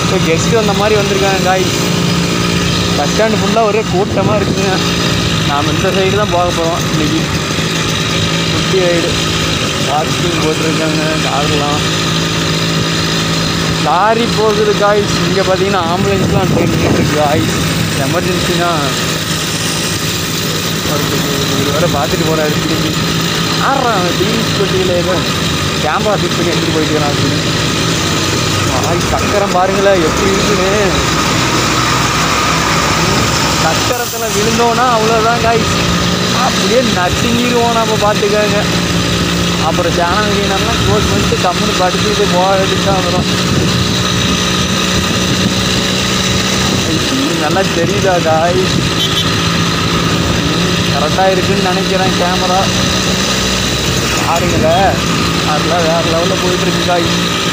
இப்போ கெஸ்ட் வந்த மாதிரி வந்திருக்காங்க காய் பஸ் ஸ்டாண்டு ஃபுல்லாக ஒரே கூட்டமாக இருக்குங்க நாம் இந்த சைடு தான் போக போகிறோம் இன்னைக்கு குட்டி ரைடு பார்க்கிங் போட்டிருக்காங்க கார்லாம் லாரி போகுது காய்ஸ் இங்கே பார்த்தீங்கன்னா ஆம்புலன்ஸ்லாம் ட்ரெயின் இருக்கு காய்ஸ் எமர்ஜென்சினா ஒரு வர பார்த்துட்டு போகிறாரு திரும்பி ஆடுறான் அவன் டிவி பெட்டியில் ஏதோ கேமரா ஃபிட் பண்ணி எடுத்துகிட்டு போயிட்டு அப்படின்னு ஆய் சக்கரம் பாருங்களேன் எப்படி இருக்குன்னு சக்கரத்தில் விழுந்தோன்னா அவ்வளோதான் காய்ஸ் அப்படியே நட்டுங்கிடுவோம் நம்ம பார்த்துக்கோங்க அப்புறம் சேனல் வீணர்லாம் க்ளோஸ் பண்ணிட்டு கம்முன்னு படுத்துட்டு போகிறதுக்கு தான் வரும் இது நல்லா தெரியுதா காய் கரெக்டாக இருக்குன்னு நினைக்கிறேன் கேமரா பாருங்களேன் அதெல்லாம் வேறு லெவலில் போயிட்டுருக்கு காய்